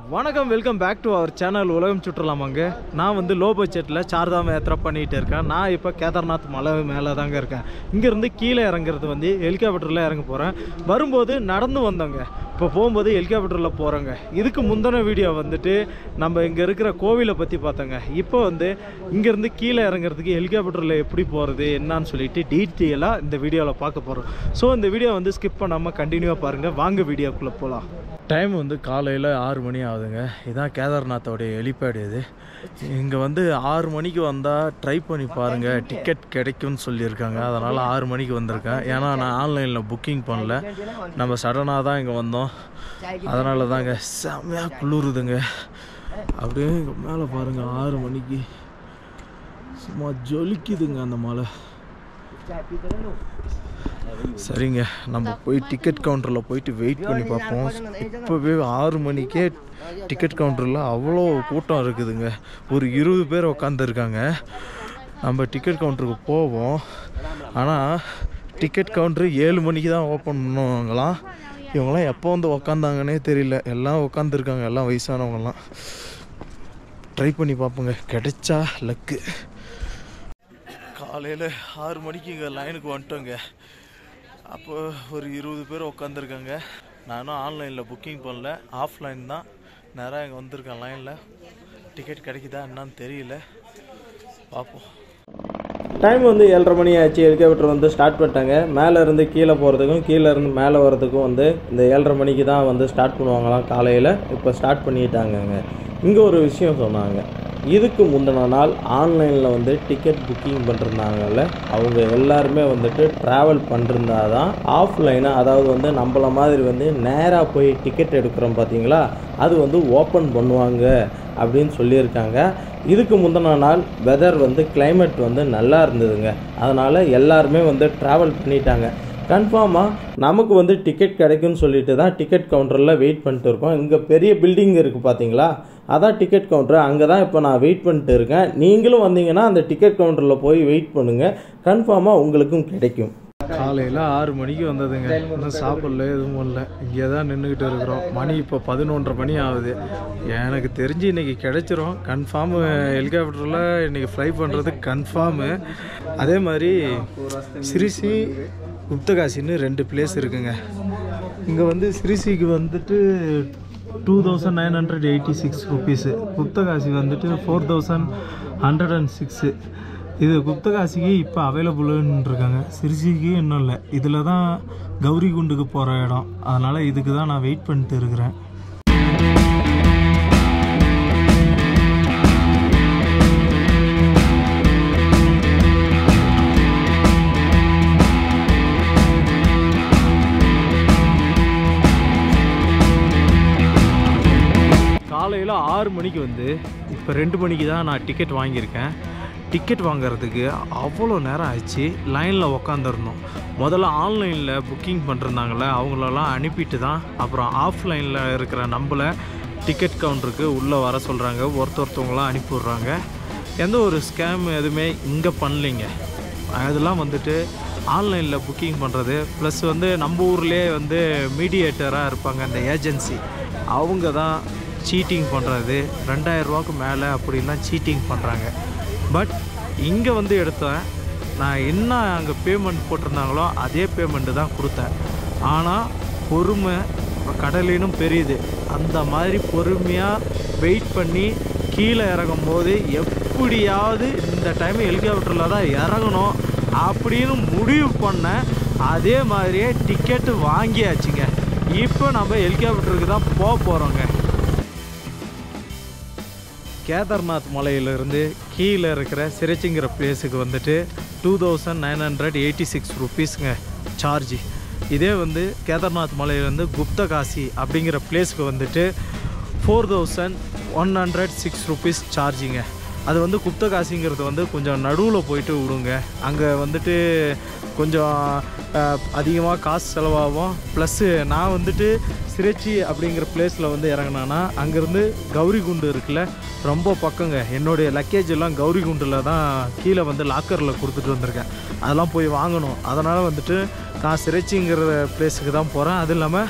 வணக்கம் welcome back to our channel உலகம் சுற்றலாமாங்க நான் வந்து லோ பட்ஜெட்டில் சார்தாம் யாத்திரை பண்ணிகிட்டு இருக்கேன் நான் இப்போ கேதார்நாத் மலை மேலே தாங்க இருக்கேன் இங்கேருந்து கீழே இறங்குறது வந்து ஹெலிகாப்டரில் இறங்க போகிறேன் வரும்போது நடந்து வந்தோங்க இப்போ போகும்போது ஹெலிகாப்டரில் போகிறோங்க இதுக்கு முந்தின வீடியோ வந்துட்டு நம்ம இங்கே இருக்கிற கோவிலை பற்றி பார்த்தோங்க இப்போ வந்து இங்கேருந்து கீழே இறங்குறதுக்கு ஹெலிகாப்டரில் எப்படி போகிறது என்னன்னு சொல்லிட்டு டீட்டெயிலாக இந்த வீடியோவில் பார்க்க போகிறோம் ஸோ இந்த வீடியோ வந்து ஸ்கிப் பண்ணாமல் கண்டினியூவாக பாருங்கள் வாங்க வீடியோக்குள்ளே போகலாம் டைம் வந்து காலையில் ஆறு மணி ஆகுதுங்க இதான் கேதார்நாத்தோடைய ஹெலிபேட் இது இங்கே வந்து ஆறு மணிக்கு வந்தால் ட்ரை பண்ணி பாருங்கள் டிக்கெட் கிடைக்கும்னு சொல்லியிருக்காங்க அதனால் ஆறு மணிக்கு வந்திருக்கேன் ஏன்னா நான் ஆன்லைனில் புக்கிங் பண்ணல நம்ம சடனாக தான் இங்கே வந்தோம் அதனால தாங்க செம்மையாக குளிருதுங்க அப்படியே இங்கே மேலே பாருங்கள் ஆறு மணிக்கு சும்மா ஜொலிக்குதுங்க அந்த மலை சரிங்க நம்ம போய் டிக்கெட் கவுண்டரில் போயிட்டு வெயிட் பண்ணி பார்ப்போம் இப்போவே ஆறு மணிக்கே டிக்கெட் கவுண்டரில் அவ்வளோ கூட்டம் இருக்குதுங்க ஒரு இருபது பேர் உக்காந்துருக்காங்க நம்ம டிக்கெட் கவுண்டருக்கு போவோம் ஆனால் டிக்கெட் கவுண்டரு ஏழு மணிக்கு தான் ஓப்பன் பண்ணுவாங்களாம் இவங்களாம் எப்போ வந்து உக்காந்தாங்கன்னே தெரியல எல்லாம் உக்காந்துருக்காங்க எல்லாம் வயசானவங்கலாம் ட்ரை பண்ணி பார்ப்போங்க கிடைச்சா லக்கு காலையில் ஆறு மணிக்கு இங்கே லைனுக்கு வந்துட்டோங்க அப்போ ஒரு இருபது பேர் உட்காந்துருக்காங்க நானும் ஆன்லைனில் புக்கிங் பண்ணல ஆஃப்லைன் தான் நேராக இங்கே வந்திருக்கேன் லைனில் டிக்கெட் கிடைக்குதா என்னன்னு தெரியல பார்ப்போம் டைம் வந்து ஏழரை மணி ஆச்சு ஹெலிகாப்டர் வந்து ஸ்டார்ட் பண்ணிட்டாங்க மேலே இருந்து கீழே போகிறதுக்கும் கீழே இருந்து மேலே வர்றதுக்கும் வந்து இந்த ஏழரை மணிக்கு தான் வந்து ஸ்டார்ட் பண்ணுவாங்களாம் காலையில் இப்போ ஸ்டார்ட் பண்ணிட்டாங்கங்க இங்கே ஒரு விஷயம் சொன்னாங்க இதுக்கு முந்தின நாள் ஆன்லைனில் வந்து டிக்கெட் புக்கிங் பண்ணிருந்தாங்கல்ல அவங்க எல்லாருமே வந்துட்டு ட்ராவல் பண்ணிருந்தா தான் ஆஃப்லைனாக அதாவது வந்து நம்மள மாதிரி வந்து நேராக போய் டிக்கெட் எடுக்கிறோம் பார்த்தீங்களா அது வந்து ஓப்பன் பண்ணுவாங்க அப்படின்னு சொல்லியிருக்காங்க இதுக்கு முந்தின நாள் வெதர் வந்து climate வந்து நல்லா இருந்ததுங்க அதனால் எல்லாருமே வந்து ட்ராவல் பண்ணிட்டாங்க கன்ஃபார்மாக நமக்கு வந்து டிக்கெட் கிடைக்கும்னு சொல்லிட்டு தான் டிக்கெட் கவுண்டரில் வெயிட் பண்ணிட்டு இருக்கோம் இங்கே பெரிய பில்டிங் இருக்குது பார்த்தீங்களா அதான் டிக்கெட் கவுண்டர் அங்கே தான் இப்போ நான் வெயிட் பண்ணிட்டு இருக்கேன் நீங்களும் வந்தீங்கன்னா அந்த டிக்கெட் கவுண்டரில் போய் வெயிட் பண்ணுங்கள் கன்ஃபார்மாக உங்களுக்கும் கிடைக்கும் காலையில் ஆறு மணிக்கு வந்ததுங்க இன்னும் சாப்பிடல எதுவும் இல்லை இங்கே தான் நின்றுக்கிட்டு இருக்கிறோம் மணி இப்போ பதினொன்றரை மணி ஆகுது எனக்கு தெரிஞ்சு இன்றைக்கி கிடைச்சிரும் கன்ஃபார்மு ஹெலிகாப்டரில் இன்றைக்கி ஃப்ளை பண்ணுறது கன்ஃபார்மு அதே மாதிரி சிரிசி குப்தகாசின்னு ரெண்டு பிளேஸ் இருக்குங்க இங்கே வந்து சிரிசிக்கு வந்துட்டு two thousand nine hundred eighty six rupees Guptkashi வந்துட்டு four thousand hundred and six இது குப்தகாசிக்கு இப்போ அவைலபிள்னு இருக்காங்க சிறுசிக்கு இன்னும் இல்லை இதில் தான் கௌரி குண்டுக்கு போகிற இடம் அதனால் இதுக்கு தான் நான் வெயிட் பண்ணிட்டு இருக்கிறேன் காலையில் ஆறு மணிக்கு வந்து இப்போ ரெண்டு மணிக்கு தான் நான் டிக்கெட் வாங்கியிருக்கேன் டிக்கெட் வாங்குறதுக்கு அவ்வளோ நேரம் ஆச்சு லைனில் உக்காந்துருந்தோம் முதல்ல ஆன்லைனில் புக்கிங் பண்ணிருந்தாங்களே அவங்களெல்லாம் அனுப்பிட்டு தான் அப்புறம் ஆஃப்லைனில் இருக்கிற நம்மளை டிக்கெட் கவுண்டருக்கு உள்ளே வர சொல்கிறாங்க ஒருத்த ஒருத்தவங்களாம் அனுப்பி விட்றாங்க எந்த ஒரு ஸ்கேம் எதுவுமே இங்கே பண்ணலைங்க அதெல்லாம் வந்துட்டு ஆன்லைனில் புக்கிங் பண்ணுறது ப்ளஸ் வந்து நம்ம ஊர்லேயே வந்து மீடியேட்டராக இருப்பாங்க அந்த ஏஜென்சி அவங்க தான் சீட்டிங் பண்ணுறது ரெண்டாயிரம் ரூபாய்க்கு மேலே அப்படிலாம் சீட்டிங் பண்ணுறாங்க பட் இங்கே வந்து எடுத்தேன் நான் என்ன அங்கே பேமெண்ட் போட்டிருந்தாங்களோ அதே பேமெண்ட்டு தான் கொடுத்தேன் ஆனால் பொறுமை கடலினும் பெரியது அந்த மாதிரி பொறுமையாக வெயிட் பண்ணி கீழே இறங்கும் போது எப்படியாவது இந்த டைம் ஹெலிகாப்டரில் தான் இறங்கணும் அப்படின்னு முடிவு பண்ணேன் அதே மாதிரியே டிக்கெட்டு வாங்கியாச்சுங்க இப்போ நம்ம ஹெலிகாப்டருக்கு தான் போக போகிறோங்க கேதார்நாத் மலையிலிருந்து கீழே இருக்கிற சிரச்சிங்கிற பிளேஸுக்கு வந்துட்டு two thousand nine hundred eighty six ருபீஸுங்க சார்ஜ் இதே வந்து கேதார்நாத் மலையிலேருந்து குப்தகாசி அப்படிங்கிற பிளேஸுக்கு வந்துட்டு four thousand one hundred six rupees சார்ஜிங்க அது வந்து குப்தகாசிங்கிறது வந்து கொஞ்சம் நடுவில் போயிட்டு விடுங்க அங்கே வந்துட்டு கொஞ்சம் அதிகமாக காசு செலவாகும் ப்ளஸ்ஸு நான் வந்துட்டு சிரச்சி அப்படிங்கிற பிளேஸில் வந்து இறங்கினேன்னா அங்கேருந்து கௌரி குண்டு இருக்குல்ல ரொம்ப பக்கங்க என்னுடைய லக்கேஜ் எல்லாம் கௌரி குண்டில் தான் கீழே வந்து லாக்கரில் கொடுத்துட்டு வந்திருக்கேன் அதெல்லாம் போய் வாங்கணும் அதனால் வந்துட்டு நான் சிரச்சிங்கிற பிளேஸுக்கு தான் போகிறேன் அது இல்லாமல்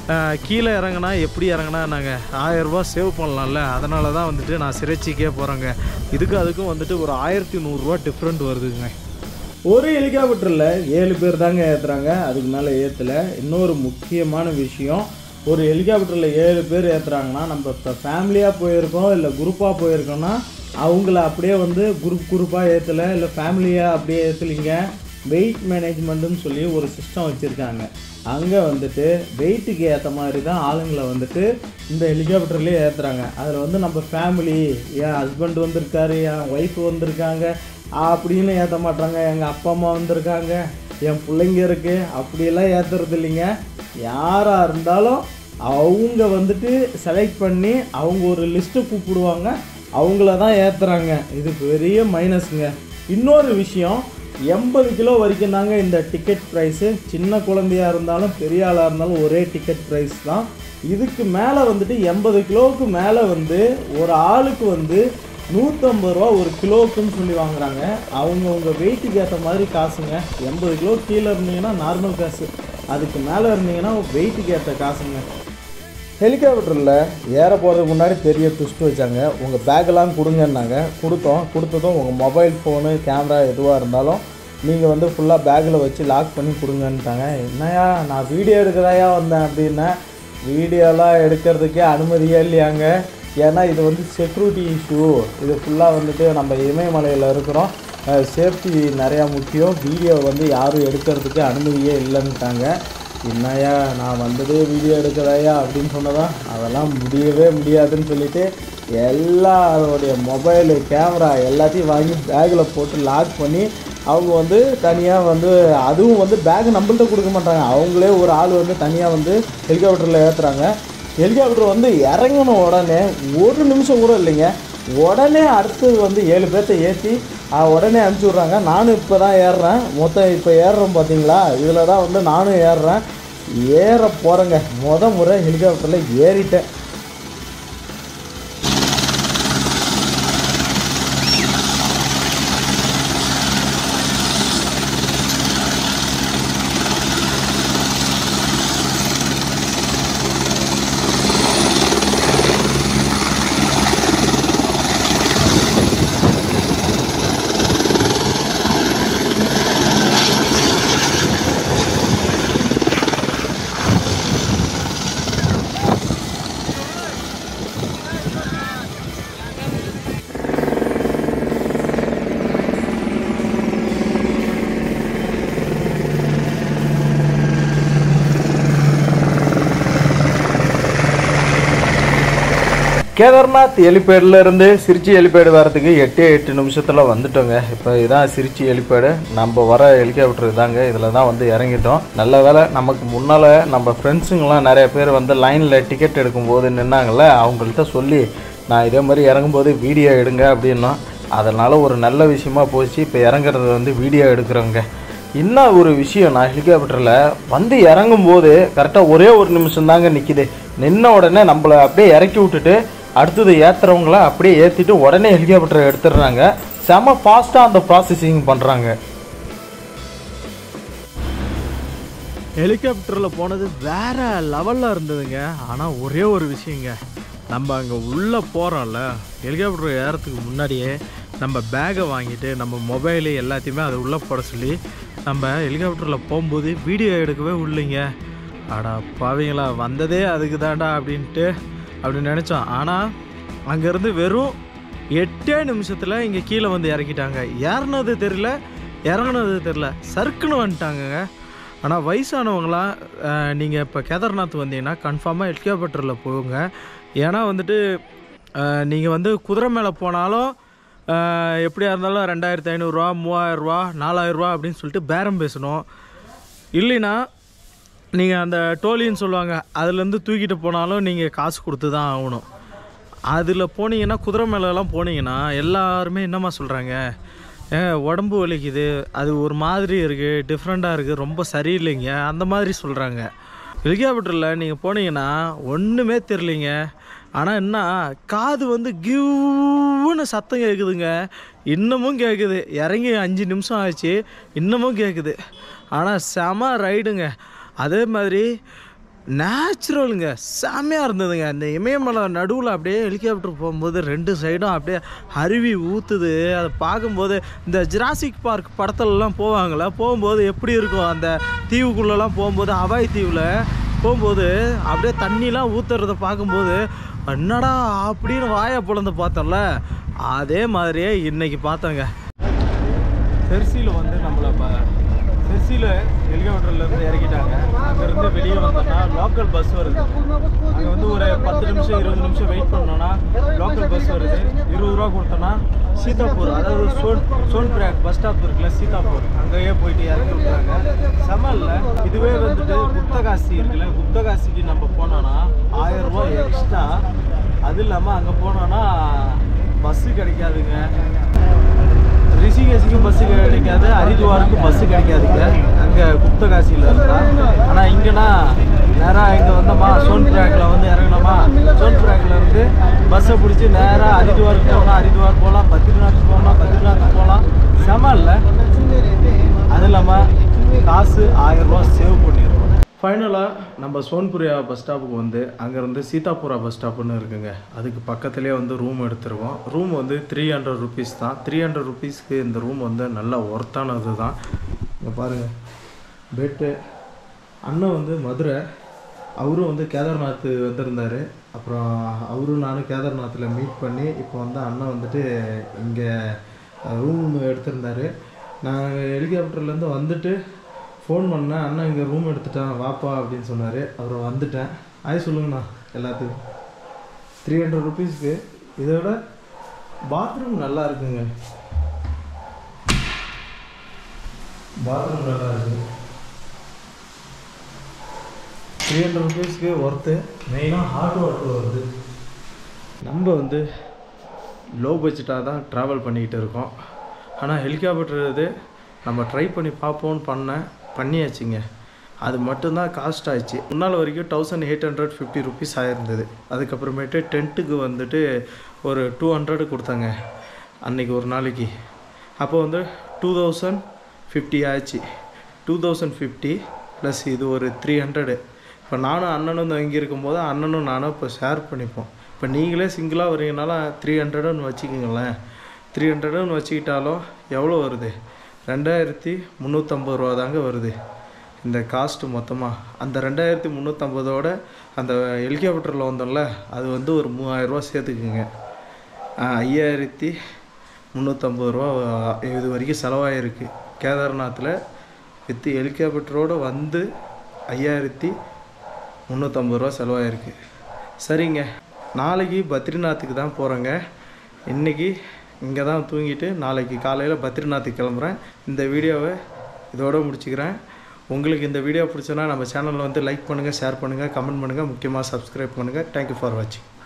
அஹ், கீழே இறங்குனா எப்படி இறங்குனா நாங்கள் ஆயரூபா சேவ் பண்ணலாம்ல அதனால தான் வந்துட்டு நான் சிறைச்சிக்கே போகிறேங்க இதுக்கு அதுக்கும் வந்துட்டு ஒரு ஆயிரத்தி நூறுரூவா டிஃப்ரெண்ட் வருதுங்க ஒரு ஹெலிகாப்டரில் ஏழு பேர் தாங்க ஏற்றுறாங்க அதுக்கு மேலே ஏற்றலை இன்னொரு முக்கியமான விஷயம் ஒரு ஹெலிகாப்டரில் ஏழு பேர் ஏற்றுறாங்கன்னா நம்ம இப்போ ஃபேமிலியாக போயிருக்கோம் இல்லை குரூப்பாக போயிருக்கோம்னா அவங்கள அப்படியே வந்து குரூப் குரூப்பாக ஏற்றலை இல்லை ஃபேமிலியாக அப்படியே ஏற்றலிங்க வெயிட் மேனேஜ்மெண்ட்டுன்னு சொல்லி ஒரு சிஸ்டம் வச்சுருக்காங்க அங்கே வந்துட்டு வெயிட்டுக்கு ஏற்ற மாதிரி தான் ஆளுங்களை வந்துட்டு இந்த ஹெலிகாப்டர்லேயே ஏற்றுறாங்க அதில் வந்து நம்ம ஃபேமிலி என் ஹஸ்பண்ட் வந்திருக்காரு என் ஒய்ஃப் வந்திருக்காங்க அப்படின்னு ஏற்ற மாட்டாங்க எங்கள் அப்பா அம்மா வந்திருக்காங்க என் பிள்ளைங்க இருக்குது அப்படியெல்லாம் ஏற்றுறது இல்லைங்க யாராக இருந்தாலும் அவங்க வந்துட்டு செலக்ட் பண்ணி அவங்க ஒரு லிஸ்ட்டு கூப்பிடுவாங்க அவங்கள தான் ஏற்றுறாங்க இது பெரிய மைனஸுங்க இன்னொரு விஷயம் எண்பது கிலோ வரைக்கும் தாங்க இந்த டிக்கெட் ப்ரைஸு சின்ன குழந்தையா இருந்தாலும் பெரிய ஆளாக இருந்தாலும் ஒரே டிக்கெட் ப்ரைஸ் தான் இதுக்கு மேலே வந்துட்டு எண்பது கிலோவுக்கு மேலே வந்து ஒரு ஆளுக்கு வந்து நூற்றம்பது ரூபா ஒரு கிலோவுக்குன்னு சொல்லி வாங்குறாங்க அவங்க உங்கள் வெயிட்டுக்கு ஏற்ற மாதிரி காசுங்க எண்பது கிலோ கீழே இருந்தீங்கன்னா நார்மல் காசு அதுக்கு மேலே இருந்தீங்கன்னா வெயிட்டுக்கு ஏற்ற காசுங்க ஹெலிகாப்டரில் ஏற போகிறதுக்கு முன்னாடி பெரிய ட்விஸ்ட் வச்சாங்க உங்கள் பேக்கெல்லாம் கொடுங்கன்னாங்க கொடுத்தோம் கொடுத்ததும் உங்கள் மொபைல் ஃபோனு கேமரா எதுவாக இருந்தாலும் நீங்கள் வந்து ஃபுல்லாக பேக்கில் வச்சு லாக் பண்ணி கொடுங்கன்ட்டாங்க என்னையா நான் வீடியோ எடுக்கிறதாயா வந்தேன் அப்படின்னா வீடியோலாம் எடுக்கிறதுக்கே அனுமதியே இல்லையாங்க ஏன்னா இது வந்து செக்யூரிட்டி இஷ்யூ இது ஃபுல்லாக வந்துட்டு நம்ம இமயமலையில் இருக்கிறோம் சேஃப்டி நிறையா முக்கியம் வீடியோ வந்து யாரும் எடுக்கிறதுக்கு அனுமதியே இல்லைன்ட்டாங்க என்னையா நான் வந்ததே வீடியோ எடுக்கிறதாயா அப்படின்னு சொன்னதா அதெல்லாம் முடியவே முடியாதுன்னு சொல்லிட்டு எல்லாருடைய மொபைலு கேமரா எல்லாத்தையும் வாங்கி பேக்கில் போட்டு லாக் பண்ணி அவங்க வந்து தனியாக வந்து அதுவும் வந்து பேக் நம்மள்ட்ட கொடுக்க மாட்டாங்க அவங்களே ஒரு ஆள் வந்து தனியாக வந்து ஹெலிகாப்டரில் ஏற்றுறாங்க ஹெலிகாப்டர் வந்து இறங்கின உடனே ஒரு நிமிஷம் கூட இல்லைங்க உடனே அடுத்தது வந்து ஏழு பேர்த்த ஏற்றி உடனே அனுப்பிச்சி விட்றாங்க நானும் இப்போ தான் ஏறுறேன் மொத்தம் இப்போ ஏறுறோம் பார்த்தீங்களா இதில் தான் வந்து நானும் ஏறுறேன் ஏற போகிறேங்க முத முறை ஹெலிகாப்டரில் ஏறிட்டேன் கேதார்நாத் ஹெலிபேடில் இருந்து திருச்சி ஹெலிபேடு வரதுக்கு எட்டே எட்டு நிமிஷத்தில் வந்துட்டோங்க இப்போ இதான் திருச்சி ஹெலிபேடு நம்ம வர ஹெலிகாப்டர் இதாங்க இதில் தான் வந்து இறங்கிட்டோம் நல்ல வேளை நமக்கு முன்னால் நம்ம ஃப்ரெண்ட்ஸுங்களாம் நிறைய பேர் வந்து லைனில் டிக்கெட் எடுக்கும்போது நின்னாங்கல்ல அவங்கள்ட்ட சொல்லி நான் இதே மாதிரி இறங்கும்போது வீடியோ எடுங்க அப்படின்னோம் அதனால் ஒரு நல்ல விஷயமா போச்சு இப்போ இறங்குறது வந்து வீடியோ எடுக்கிறோங்க இன்னும் ஒரு விஷயம் நான் ஹெலிகாப்டரில் வந்து இறங்கும்போது கரெக்டாக ஒரே ஒரு நிமிஷம் தாங்க நிற்கிது நின்ன உடனே நம்மளை அப்படியே இறக்கி விட்டுட்டு அடுத்தது ஏற்றுறவங்கள அப்படியே ஏற்றிட்டு உடனே ஹெலிகாப்டரை எடுத்துடுறாங்க செம ஃபாஸ்ட்டாக அந்த ப்ராசஸிங் பண்ணுறாங்க ஹெலிகாப்டரில் போனது வேற லெவலில் இருந்ததுங்க ஆனால் ஒரே ஒரு விஷயங்க நம்ம அங்கே உள்ளே போகிறோம்ல ஹெலிகாப்டர் ஏறத்துக்கு முன்னாடியே நம்ம பேகை வாங்கிட்டு நம்ம மொபைலு எல்லாத்தையுமே அதை உள்ளே போட சொல்லி நம்ம ஹெலிகாப்டரில் போகும்போது வீடியோ எடுக்கவே உள்ளீங்க அடா பாவீங்களா வந்ததே அதுக்கு தாண்டா அப்படின்ட்டு அப்படின்னு நினச்சோம் ஆனால் அங்கேருந்து வெறும் எட்டே நிமிஷத்தில் இங்கே கீழே வந்து இறக்கிட்டாங்க ஏறினது தெரியல இறங்குனது தெரியல சறுக்குன்னு வந்துட்டாங்கங்க ஆனால் வயசானவங்களாம் நீங்கள் இப்போ கேதார்நாத் வந்தீங்கன்னா கன்ஃபார்மாக ஹெலிகாப்டரில் போங்க ஏன்னா வந்துட்டு நீங்கள் வந்து குதிரை மேலே போனாலும் அஹ், எப்படியா இருந்தாலும் ரெண்டாயிரத்தி ஐநூறுரூவா மூவாயிரரூவா நாலாயிரரூவா அப்படின்னு சொல்லிட்டு பேரம் பேசணும் இல்லைன்னா நீங்கள் அந்த டோலின்னு சொல்லுவாங்க அதுலேருந்து தூக்கிட்டு போனாலும் நீங்கள் காசு கொடுத்து தான் ஆகணும் அதில் போனீங்கன்னா குதிரை மேலெல்லாம் போனீங்கன்னா எல்லாருமே என்னம்மா சொல்கிறாங்க ஏ உடம்பு வலிக்குது அது ஒரு மாதிரி இருக்குது டிஃப்ரெண்ட்டாக இருக்குது ரொம்ப சரியில்லைங்க அந்த மாதிரி சொல்கிறாங்க ஹெலிகாப்டரில் நீங்கள் போனீங்கன்னா ஒன்றுமே தெரிலிங்க ஆனால் என்ன காது வந்து கிவ்னு சத்தம் கேட்குதுங்க இன்னமும் கேட்குது இறங்கி அஞ்சு நிமிஷம் ஆச்சு இன்னமும் கேட்குது ஆனால் செம ரைடுங்க அதே மாதிரி நேச்சுரலுங்க செம்மையாக இருந்ததுங்க அந்த இமயமலை நடுவில் அப்படியே ஹெலிகாப்டர் போகும்போது ரெண்டு சைடும் அப்படியே அருவி ஊற்றுது அதை பார்க்கும்போது இந்த ஜிராசிக் பார்க் படத்துலலாம் போவாங்கள்ல போகும்போது எப்படி இருக்கும் அந்த தீவுக்குள்ளெல்லாம் போகும்போது ஹவாய் தீவில் போகும்போது அப்படியே தண்ணிலாம் ஊற்றுறத பார்க்கும்போது என்னடா அப்படின்னு வாயை பிளந்து பார்த்தோம்ல அதே மாதிரியே இன்னைக்கு பார்த்தோங்க தெர்சியில் வந்து நம்மளை தெர்சியில் ஹெலிகாப்டர்லேருந்து இறக்கிட்டாங்க அங்கேருந்து வெளியே வந்தோம்னா லோக்கல் பஸ் வருது அங்கே வந்து ஒரு பத்து நிமிஷம் இருபது நிமிஷம் வெயிட் பண்ணோன்னா லோக்கல் பஸ் வருது இருபது ரூபா கொடுத்தோன்னா சீதாப்பூர் அதாவது Son Sonprayag bus stop இருக்குல்ல சீதாப்பூர் அங்கேயே போயிட்டு இறக்கி விட்றாங்க செமல்ல இதுவே வந்துட்டு குப்தகாசி இருக்குல்ல குப்தகாசிக்கு நம்ம போனோன்னா ஆயிரம் ரூபாய் எக்ஸ்ட்ரா அது இல்லாமல் அங்கே போனோன்னா பஸ்ஸு கிடைக்காதுங்க ரிஷிகேஷுக்கும் பஸ்ஸு கிடைக்காது ஹரித்வாருக்கும் பஸ்ஸு கிடைக்காதுங்க அங்கே குப்தகாசியில் இருந்தா ஆனால் இங்கேனா நேராக இங்கே வந்தோமா சோன் ட்ராக்ல வந்து இறங்கினோமா சோன் ட்ராக்ல இருந்து பஸ்ஸை பிடிச்சி நேராக ஹரித்வாருக்கு போகலாம் ஹரித்வார் போகலாம் பத்ரிநாத் போகலாம் பத்ரிநாத் போகலாம் செம இல்லை அது இல்லாமல் காசு ஆயிரம் ரூபா சேவ் பண்ணிடுவோம் ஃபைனலாக நம்ம சோன்புரியா பஸ் ஸ்டாப்புக்கு வந்து அங்கேருந்து சீதாபுரா பஸ் ஸ்டாப்புன்னு இருக்குங்க அதுக்கு பக்கத்துலேயே வந்து ரூம் எடுத்துருவோம் ரூம் வந்து த்ரீ ஹண்ட்ரட் ருபீஸ் தான் த்ரீ ஹண்ட்ரட் ருபீஸ்க்கு இந்த ரூம் வந்து நல்ல ஒர்த்தானது தான் இங்கே பாருங்கள் பெட்டு அண்ணன் வந்து மதுரை அவரும் வந்து கேதார்நாத் வந்திருந்தார் அப்புறம் அவரும் நானும் கேதார்நாத்தில் மீட் பண்ணி இப்போ வந்து அண்ணன் வந்துட்டு இங்கே ரூம் எடுத்திருந்தாரு நான் ஹெலிகாப்டர்லேருந்து வந்துட்டு ஃபோன் பண்ணேன் அண்ணன் இங்கே ரூம் எடுத்துட்டேன் வாப்பா அப்படின்னு சொன்னார் அப்புறம் வந்துட்டேன் ஆய் சொல்லுங்கண்ணா எல்லாத்துக்கும் த்ரீ ஹண்ட்ரட் ருபீஸ்க்கு இதோட பாத்ரூம் நல்லா இருக்குங்க பாத்ரூம் நல்லா இருக்குது த்ரீ ஹண்ட்ரட் ருபீஸ்க்கு ஒர்த்து மெயினாக ஹாட் வாட்டர் வருது நம்ம வந்து லோ பட்ஜெட்டாக தான் ட்ராவல் பண்ணிக்கிட்டு இருக்கோம் ஆனால் ஹெலிகாப்டர் இது நம்ம ட்ரை பண்ணி பார்ப்போம்னு பண்ணேன் பண்ணியாச்சுங்க அது மட்டும்தான் காஸ்ட் ஆயிடுச்சு முன்னால் வரைக்கும் thousand eight hundred fifty rupees ஆயிருந்தது அதுக்கப்புறமேட்டு டென்ட்டுக்கு வந்துட்டு ஒரு டூ ஹண்ட்ரட் கொடுத்தாங்க அன்னைக்கு ஒரு நாளைக்கு அப்போ வந்து டூ தௌசண்ட் ஃபிஃப்டி ஆச்சு டூ தௌசண்ட் ஃபிஃப்டி ப்ளஸ் இது ஒரு த்ரீ ஹண்ட்ரடு இப்போ நானும் அண்ணனும் இங்கே இருக்கும்போது அண்ணனும் நானும் இப்போ ஷேர் பண்ணிப்போம் இப்போ நீங்களே சிங்கிளாக வரீங்கனால த்ரீ ஹண்ட்ரடுன்னு வச்சுக்கோங்களேன் த்ரீ ஹண்ட்ரடுன்னு வச்சுக்கிட்டாலும் எவ்வளோ வருது ரெண்டாயிரத்தி முந்நூற்றம்பது ரூபா தாங்க வருது இந்த காஸ்ட்டு மொத்தமாக அந்த ரெண்டாயிரத்தி முந்நூற்றம்பதோட அந்த ஹெலிகாப்டரில் வந்தோம்ல அது வந்து ஒரு மூவாயிரரூவா சேர்த்துக்குங்க ஐயாயிரத்தி முந்நூற்றம்பது ரூபா இது வரைக்கும் செலவாயிருக்கு கேதார்நாத்தில் வித் ஹெலிகாப்டரோடு வந்து ஐயாயிரத்தி முந்நூற்றம்பது ரூபா செலவாயிருக்கு சரிங்க நாளைக்கு பத்ரிநாத்துக்கு தான் போகிறேங்க இன்றைக்கி இங்கே தான் தூங்கிட்டு நாளைக்கு காலையில் பத்ரிநாத்துக்கு கிளம்புறேன் இந்த வீடியோவை இதோட முடிச்சுக்கிறேன் உங்களுக்கு இந்த வீடியோ பிடிச்சனா நம்ம சேனலில் வந்து லைக் பண்ணுங்கள் ஷேர் பண்ணுங்கள் கமெண்ட் பண்ணுங்கள் முக்கியமாக சப்ஸ்கிரைப் பண்ணுங்கள் தேங்க்யூ ஃபார் வாட்சிங்